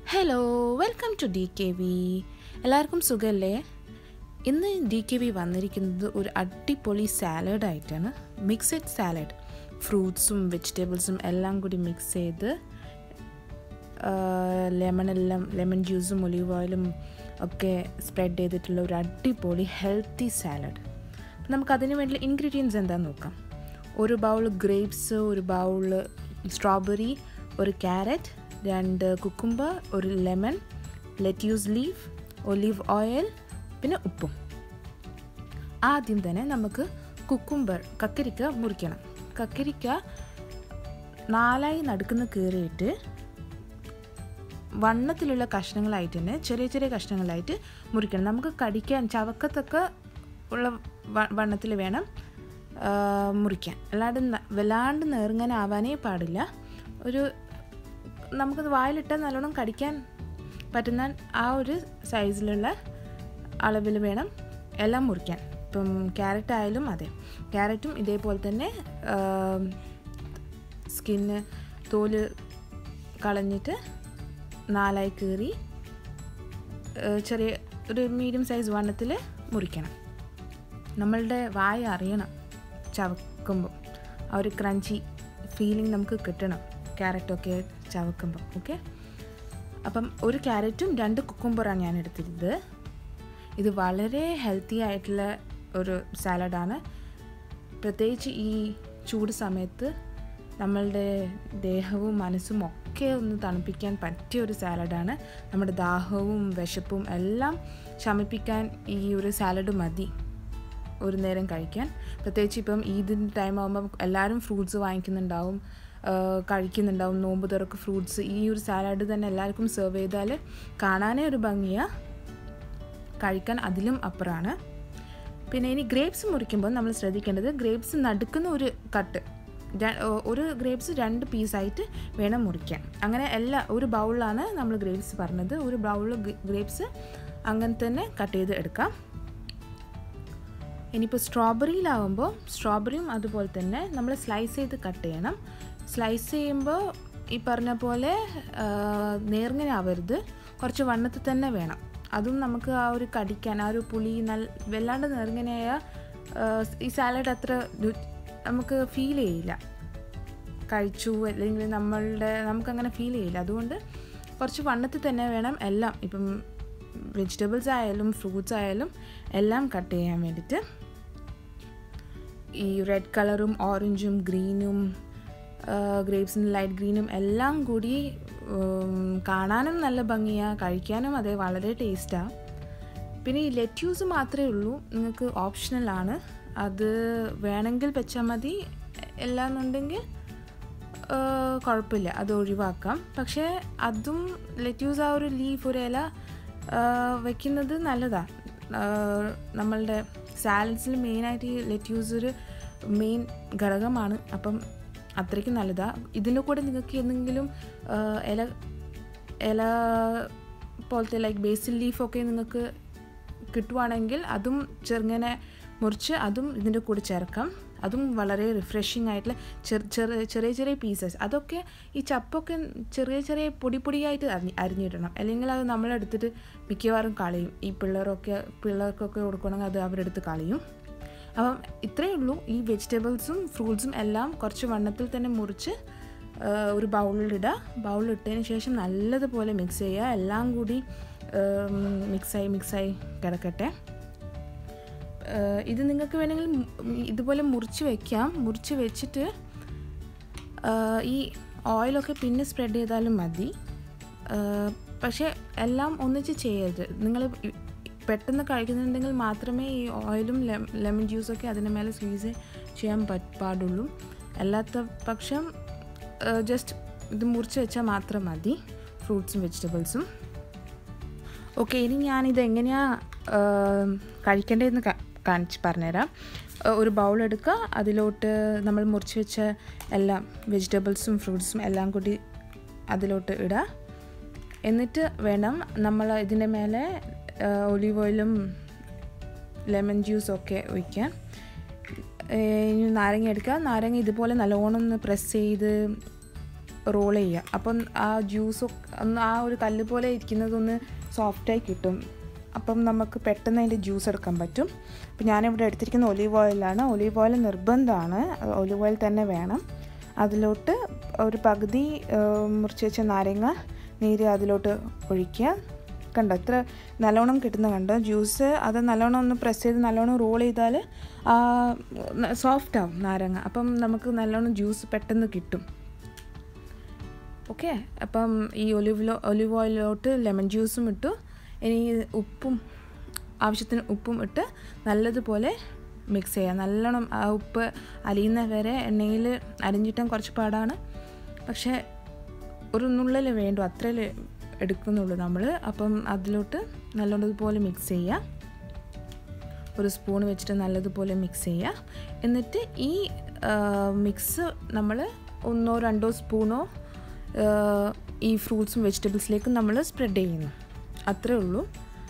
hello welcome to D K V എല്ലാവർക്കും സുഖമല്ലേ ഇന്ന് ഡി കെ വി വന്നിരിക്കുന്നത് ഒരു അടിപൊളി സാലഡായിട്ടാണ് മിക്സഡ് സാലഡ് ഫ്രൂട്ട്സും വെജിറ്റബിൾസും എല്ലാം കൂടി മിക്സ് ചെയ്ത് ലെമണെല്ലാം ലെമൺ ജ്യൂസും ഒലീവ് ഓയിലും ഒക്കെ സ്പ്രെഡ് ചെയ്തിട്ടുള്ള ഒരു അടിപൊളി ഹെൽത്തി സാലഡ് നമുക്ക് അതിന് വേണ്ടിയുള്ള ഇൻഗ്രീഡിയൻസ് എന്താണെന്ന് നോക്കാം ഒരു ബൗൾ ഗ്രേപ്സ് ഒരു ബൗൾ സ്ട്രോബെറി ഒരു ക്യാരറ്റ് രണ്ട് കുക്കുംബർ ഒരു lemon lettuce leaf olive oil പിന്നെ ഉപ്പും ആദ്യം തന്നെ നമുക്ക് കുക്കുംബർ കക്കരിക്ക മുറിക്കണം കക്കരിക്ക നാലായി നടുക്കുന്ന കീറിയിട്ട് വണ്ണത്തിലുള്ള കഷ്ണങ്ങളായിട്ട് തന്നെ ചെറിയ ചെറിയ കഷ്ണങ്ങളായിട്ട് മുറിക്കണം നമുക്ക് കടിക്കാൻ ചവക്കത്തൊക്കെ ഉള്ള വണ്ണത്തിൽ വേണം മുറിക്കാൻ അല്ലാണ്ട് വല്ലാണ്ട് നേർങ്ങനെ ആവാനേ പാടില്ല ഒരു നമുക്കത് വായിലിട്ടാൽ നല്ലോണം കടിക്കാൻ പറ്റുന്ന ആ ഒരു സൈസിലുള്ള അളവിൽ വേണം എല്ലാം മുറിക്കാൻ ഇപ്പം ക്യാരറ്റ് ആയാലും അതെ ക്യാരറ്റും ഇതേപോലെ തന്നെ സ്കിന്ന് തോല് കളഞ്ഞിട്ട് നാലായി കീറി ചെറിയ ഒരു മീഡിയം സൈസ് വണ്ണത്തിൽ മുറിക്കണം നമ്മളുടെ വായ അറിയണം ചവക്കുമ്പോൾ ആ ഒരു ക്രഞ്ചി ഫീലിംഗ് നമുക്ക് കിട്ടണം ക്യാരറ്റൊക്കെ ചവക്കുമ്പോൾ ഓക്കെ അപ്പം ഒരു ക്യാരറ്റും രണ്ട് കുക്കുംബറാണ് ഞാൻ എടുത്തിരുന്നത് ഇത് വളരെ ഹെൽത്തി ആയിട്ടുള്ള ഒരു സാലഡാണ് പ്രത്യേകിച്ച് ഈ ചൂട് സമയത്ത് നമ്മളുടെ ദേഹവും മനസ്സും ഒക്കെ ഒന്ന് തണുപ്പിക്കാൻ പറ്റിയ ഒരു സാലഡാണ് നമ്മുടെ ദാഹവും വിശപ്പും എല്ലാം ശമിപ്പിക്കാൻ ഈ ഒരു സാലഡ് മതി ഒരു നേരം കഴിക്കാൻ പ്രത്യേകിച്ച് ഇപ്പം ഈദിൻ്റെ ടൈം ആകുമ്പം എല്ലാവരും ഫ്രൂട്ട്സ് വാങ്ങിക്കുന്നുണ്ടാവും കഴിക്കുന്നുണ്ടാവും നോമ്പ് തുറക്ക് ഫ്രൂട്ട്സ് ഈ ഒരു സാലഡ് തന്നെ എല്ലാവർക്കും സെർവ് ചെയ്താൽ കാണാനേ ഒരു ഭംഗിയാണ് കഴിക്കാൻ അതിലും അപ്പുറമാണ് പിന്നെ ഇനി ഗ്രേപ്സ് മുറിക്കുമ്പോൾ നമ്മൾ ശ്രദ്ധിക്കേണ്ടത് ഗ്രേപ്സ് നടുക്കുന്ന ഒരു കട്ട് ഒരു ഗ്രേപ്സ് രണ്ട് പീസായിട്ട് വേണം മുറിക്കാൻ അങ്ങനെ എല്ലാ ഒരു ബൗളിലാണ് നമ്മൾ ഗ്രേപ്സ് പറഞ്ഞത് ഒരു ബൗളിൽ ഗ്രേപ്സ് അങ്ങനെ തന്നെ കട്ട് ചെയ്ത് എടുക്കാം ഇനിയിപ്പോൾ സ്ട്രോബെറിയിലാവുമ്പോൾ സ്ട്രോബെറിയും അതുപോലെ തന്നെ നമ്മൾ സ്ലൈസ് ചെയ്ത് കട്ട് ചെയ്യണം സ്ലൈസ് ചെയ്യുമ്പോൾ ഈ പറഞ്ഞ പോലെ നേർങ്ങനെ ആവരുത് കുറച്ച് വണ്ണത്തിൽ തന്നെ വേണം അതും നമുക്ക് ആ ഒരു കടിക്കാൻ ആ ഒരു പുളി നല്ല വല്ലാണ്ട് നേർങ്ങനെയായ ഈ സാലഡ് അത്ര നമുക്ക് ഫീൽ ചെയ്യില്ല കഴിച്ചു അല്ലെങ്കിൽ നമ്മളുടെ നമുക്കങ്ങനെ ഫീൽ ചെയ്യില്ല അതുകൊണ്ട് കുറച്ച് വണ്ണത്തിൽ തന്നെ വേണം എല്ലാം ഇപ്പം വെജിറ്റബിൾസ് ആയാലും ഫ്രൂട്ട്സ് ആയാലും എല്ലാം കട്ട് ചെയ്യാൻ വേണ്ടിയിട്ട് ഈ റെഡ് കളറും ഓറഞ്ചും ഗ്രീനും ഗ്രേപ്സിന് ലൈറ്റ് ഗ്രീനും എല്ലാം കൂടി കാണാനും നല്ല ഭംഗിയാണ് കഴിക്കാനും അതേ വളരെ ടേസ്റ്റാണ് പിന്നെ ഈ ലെറ്റ്യൂസ് മാത്രമേ ഉള്ളൂ നിങ്ങൾക്ക് ഓപ്ഷണലാണ് അത് വേണമെങ്കിൽ വെച്ചാൽ മതി എല്ലാന്നുണ്ടെങ്കിൽ കുഴപ്പമില്ല അത് ഒഴിവാക്കാം പക്ഷേ അതും ലെറ്റ്യൂസ് ആ ഒരു ലീഫ് ഒരു ഇല വയ്ക്കുന്നത് നല്ലതാണ് നമ്മളുടെ സാലഡ്സിൽ മെയിനായിട്ട് ഈ ലെറ്റ്യൂസ് ഒരു മെയിൻ ഘടകമാണ് അപ്പം അത്രയ്ക്ക് നല്ലതാണ് ഇതിൻ്റെ കൂടെ നിങ്ങൾക്ക് എന്തെങ്കിലും ഇല ഇല പോലത്തെ ലൈക്ക് ബേസിൽ ലീഫൊക്കെ നിങ്ങൾക്ക് കിട്ടുവാണെങ്കിൽ അതും ചെറുങ്ങനെ മുറിച്ച് അതും ഇതിൻ്റെ കൂടെ ചേർക്കാം അതും വളരെ റിഫ്രഷിംഗ് ആയിട്ടുള്ള ചെറിയ ചെറിയ ചെറിയ പീസസ് അതൊക്കെ ഈ ചപ്പൊക്കെ ചെറിയ ചെറിയ പൊടി പൊടിയായിട്ട് അരിഞ്ഞ് അരിഞ്ഞിടണം അല്ലെങ്കിൽ അത് നമ്മളെടുത്തിട്ട് മിക്കവാറും കളയും ഈ പിള്ളേരൊക്കെ പിള്ളേർക്കൊക്കെ കൊടുക്കണമെങ്കിൽ അത് അവരെടുത്ത് കളയും അപ്പം ഇത്രയേ ഉള്ളൂ ഈ വെജിറ്റബിൾസും ഫ്രൂട്ട്സും എല്ലാം കുറച്ച് വണ്ണത്തിൽ തന്നെ മുറിച്ച് ഒരു ബൗളിലിടുക ബൗളിലിട്ടതിന് ശേഷം നല്ലതുപോലെ മിക്സ് ചെയ്യുക എല്ലാം കൂടി മിക്സായി മിക്സായി കിടക്കട്ടെ ഇത് നിങ്ങൾക്ക് വേണമെങ്കിൽ ഇതുപോലെ മുറിച്ച് വെക്കാം മുറിച്ച് വെച്ചിട്ട് ഈ ഓയിലൊക്കെ പിന്നെ സ്പ്രെഡ് ചെയ്താലും മതി പക്ഷേ എല്ലാം ഒന്നിച്ച് ചെയ്യരുത് നിങ്ങൾ പെട്ടെന്ന് കഴിക്കുന്നുണ്ടെങ്കിൽ മാത്രമേ ഈ ഓയിലും ലെമൺ ജ്യൂസൊക്കെ അതിന് മേലെ സ്ക്വീസ് ചെയ്യാൻ പാടുള്ളൂ അല്ലാത്ത പക്ഷം ജസ്റ്റ് ഇത് മുറിച്ച് വെച്ചാൽ മാത്രം മതി ഫ്രൂട്ട്സും വെജിറ്റബിൾസും ഓക്കെ ഇനി ഞാനിത് എങ്ങനെയാണ് കഴിക്കേണ്ടതെന്ന് കാണിച്ച് പറഞ്ഞുതരാം ഒരു ബൗൾ എടുക്കുക അതിലോട്ട് നമ്മൾ മുറിച്ച് വെച്ച എല്ലാം വെജിറ്റബിൾസും ഫ്രൂട്ട്സും എല്ലാം കൂടി അതിലോട്ട് ഇടുക എന്നിട്ട് വേണം നമ്മൾ ഇതിൻ്റെ മേലെ ഒലീവ് ഓയിലും ലെമൺ ജ്യൂസും ഒക്കെ ഒഴിക്കാൻ ഇനി നാരങ്ങ എടുക്കുക നാരങ്ങ ഇതുപോലെ നല്ലോണം ഒന്ന് പ്രസ് ചെയ്ത് റോൾ ചെയ്യുക അപ്പം ആ ജ്യൂസ് ഒന്ന് ആ ഒരു കല്ല് പോലെ ഇരിക്കുന്നതൊന്ന് സോഫ്റ്റായി കിട്ടും അപ്പം നമുക്ക് പെട്ടെന്ന് അതിൻ്റെ ജ്യൂസ് എടുക്കാൻ പറ്റും അപ്പം ഞാനിവിടെ എടുത്തിരിക്കുന്ന ഒലീവ് ഓയിലാണ് ഒലീവ് ഓയിൽ നിർബന്ധമാണ് ഒലീവ് ഓയിൽ തന്നെ വേണം അതിലോട്ട് ഒരു പകുതി മുറിച്ച് വെച്ച നാരങ്ങ നീര് അതിലോട്ട് ഒഴിക്കുക കണ്ടോ എത്ര നല്ലോണം കിട്ടുന്ന കണ്ടോ ജ്യൂസ് അത് നല്ലോണം ഒന്ന് പ്രസ് ചെയ്ത് നല്ലോണം റോൾ ചെയ്താൽ സോഫ്റ്റ് ആവും നാരങ്ങ അപ്പം നമുക്ക് നല്ലോണം ജ്യൂസ് പെട്ടെന്ന് കിട്ടും ഓക്കെ അപ്പം ഈ ഒലിവ് ഒലിവ് ഓയിലോട്ട് ലെമൺ ജ്യൂസും ഇട്ടു ഇനി ഉപ്പും ആവശ്യത്തിന് ഉപ്പും ഇട്ട് നല്ലതുപോലെ മിക്സ് ചെയ്യുക നല്ലോണം ആ ഉപ്പ് അലിയുന്ന വരെ എണ്ണയിൽ അരിഞ്ഞിട്ടാൻ കുറച്ച് പാടാണ് പക്ഷേ ഒരു നുള്ളിൽ വേണ്ടു അത്രയിൽ എടുക്കുന്നുള്ളൂ നമ്മൾ അപ്പം അതിലോട്ട് നല്ലതുപോലെ മിക്സ് ചെയ്യുക ഒരു സ്പൂൺ വെച്ചിട്ട് നല്ലതുപോലെ മിക്സ് ചെയ്യുക എന്നിട്ട് ഈ മിക്സ് നമ്മൾ ഒന്നോ രണ്ടോ സ്പൂണോ ഈ ഫ്രൂട്ട്സും വെജിറ്റബിൾസിലേക്കും നമ്മൾ സ്പ്രെഡ് ചെയ്യുന്നു അത്രേ ഉള്ളൂ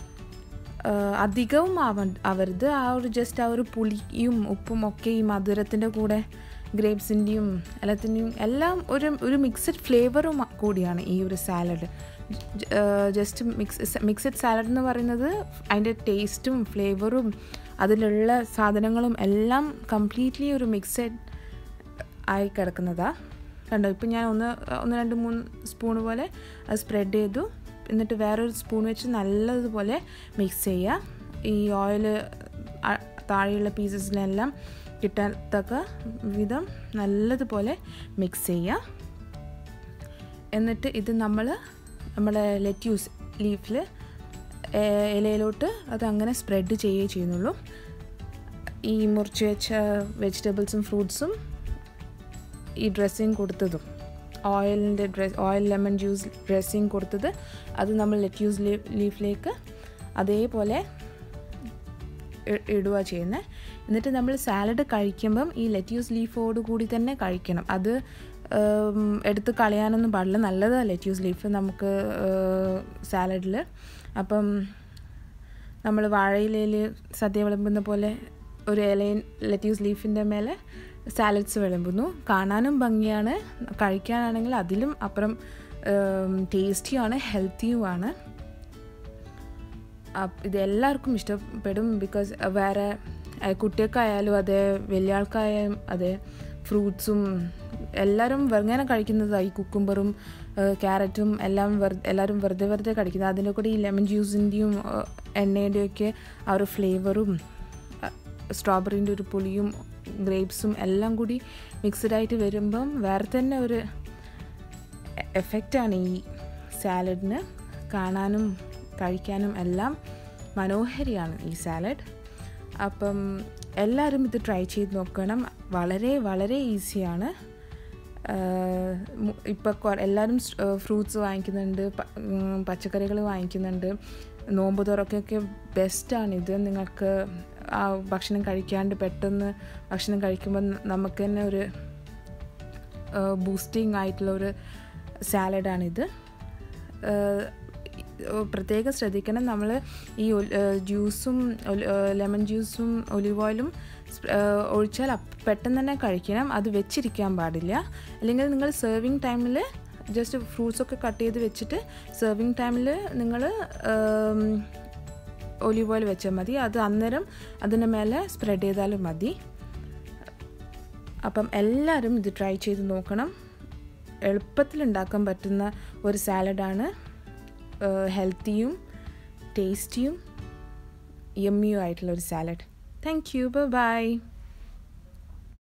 അധികവും ആവ ആവരുത് ആ ഒരു ജസ്റ്റ് ആ ഒരു പുളിയും ഉപ്പും ഒക്കെ ഈ മധുരത്തിൻ്റെ കൂടെ ഗ്രേപ്സിൻ്റെയും എല്ലാത്തിൻ്റെയും എല്ലാം ഒരു ഒരു മിക്സഡ് ഫ്ലേവറും കൂടിയാണ് ഈ ഒരു salad just mix mixed salad എന്ന് പറയുന്നത് അതിൻ്റെ ടേസ്റ്റും ഫ്ലേവറും അതിലുള്ള സാധനങ്ങളും എല്ലാം കംപ്ലീറ്റ്ലി ഒരു മിക്സഡ് ആയി കിടക്കുന്നതാണ് കണ്ടോ ഇപ്പം ഞാൻ ഒന്ന് ഒന്ന് രണ്ട് മൂന്ന് സ്പൂൺ പോലെ അത് സ്പ്രെഡ് ചെയ്തു എന്നിട്ട് വേറൊരു സ്പൂൺ വെച്ച് നല്ലതുപോലെ മിക്സ് ചെയ്യുക ഈ ഓയിൽ താഴെയുള്ള പീസസിലെല്ലാം കിട്ടാത്തക്ക വിധം നല്ലതുപോലെ മിക്സ് ചെയ്യുക എന്നിട്ട് ഇത് നമ്മൾ നമ്മുടെ ലെറ്റ്യൂസ് ലീഫിൽ ഇലയിലോട്ട് അത് അങ്ങനെ സ്പ്രെഡ് ചെയ്യുകയേ ചെയ്യുന്നുള്ളൂ ഈ മുറിച്ച് വെച്ച വെജിറ്റബിൾസും ഫ്രൂട്ട്സും ഈ ഡ്രസ്സിങ് കൊടുത്തതും ഓയിലിൻ്റെ dress oil lemon juice dressing കൊടുത്തത് അത് നമ്മൾ ലെറ്റ്യൂസ് ലീഫിലേക്ക് അതേപോലെ ഇടുക ചെയ്യുന്നത് എന്നിട്ട് നമ്മൾ സാലഡ് കഴിക്കുമ്പം ഈ ലെറ്റ്യൂസ് ലീഫോട് കൂടി തന്നെ കഴിക്കണം അത് എടുത്ത് കളയാനൊന്നും പാടില്ല നല്ലതാണ് ലെറ്റ്യൂസ് ലീഫ് നമുക്ക് സാലഡിൽ അപ്പം നമ്മൾ വാഴയിലയിൽ സദ്യ വിളമ്പുന്ന പോലെ ഒരു ഇലയിൽ ലെറ്റ്യൂസ് ലീഫിൻ്റെ മേലെ സാലഡ്സ് വിളമ്പുന്നു കാണാനും ഭംഗിയാണ് കഴിക്കാനാണെങ്കിൽ അതിലും അപ്പുറം ടേസ്റ്റിയുമാണ് ഹെൽത്തിയുമാണ് ഇത് എല്ലാവർക്കും ഇഷ്ടപ്പെടും ബിക്കോസ് വേറെ കുട്ടികൾക്കായാലും അതെ വലിയ ആൾക്കായാലും അതെ ഫ്രൂട്ട്സും എല്ലാവരും വെറുങ്ങനെ കഴിക്കുന്നതാണ് ഈ കുക്കുംബറും ക്യാരറ്റും എല്ലാം വെറു എല്ലാവരും വെറുതെ വെറുതെ കഴിക്കുന്നത് അതിൻ്റെ കൂടെ ഈ ലെമൺ ജ്യൂസിൻ്റെയും എണ്ണയുടെയും ഒക്കെ ആ ഒരു ഫ്ലേവറും സ്ട്രോബെറിൻ്റെ ഒരു പുളിയും ഗ്രേപ്സും എല്ലാം കൂടി മിക്സ്ഡ് ആയിട്ട് വരുമ്പം വേറെ തന്നെ ഒരു എഫക്റ്റാണ് ഈ സാലഡിന് കാണാനും കഴിക്കാനും എല്ലാം മനോഹരിയാണ് ഈ സാലഡ് അപ്പം എല്ലാവരും ഇത് ട്രൈ ചെയ്ത് നോക്കണം വളരെ വളരെ ഈസിയാണ് ഇപ്പോൾ എല്ലാവരും ഫ്രൂട്ട്സ് വാങ്ങിക്കുന്നുണ്ട് പച്ചക്കറികൾ വാങ്ങിക്കുന്നുണ്ട് നോമ്പ് തുറക്കൊക്കെ ബെസ്റ്റാണിത് നിങ്ങൾക്ക് ആ ഭക്ഷണം കഴിക്കാണ്ട് പെട്ടെന്ന് ഭക്ഷണം കഴിക്കുമ്പോൾ നമുക്ക് തന്നെ ഒരു ബൂസ്റ്റിംഗ് ആയിട്ടുള്ള ഒരു സാലഡാണിത് പ്രത്യേകം ശ്രദ്ധിക്കണം നമ്മൾ ഈ ജ്യൂസും ലെമൺ ജ്യൂസും ഒലിവ് ഓയിലും ഒഴിച്ചാൽ പെട്ടെന്ന് തന്നെ കഴിക്കണം അത് വെച്ചിരിക്കാൻ പാടില്ല അല്ലെങ്കിൽ നിങ്ങൾ സെർവിങ് ടൈമിൽ ജസ്റ്റ് ഫ്രൂട്ട്സൊക്കെ കട്ട് ചെയ്ത് വെച്ചിട്ട് സെർവിങ് ടൈമിൽ നിങ്ങൾ ഒലിവ് ഓയിൽ വെച്ചാൽ മതി അത് അന്നേരം അതിന് മേലെ സ്പ്രെഡ് ചെയ്താലും മതി അപ്പം എല്ലാവരും ഇത് ട്രൈ ചെയ്ത് നോക്കണം എളുപ്പത്തിൽ ഉണ്ടാക്കാൻ പറ്റുന്ന ഒരു സാലഡാണ് ഹെൽത്തിയും ടേസ്റ്റിയും യമ്മിയും ആയിട്ടുള്ള ഒരു സാലഡ് താങ്ക് യു ബൈ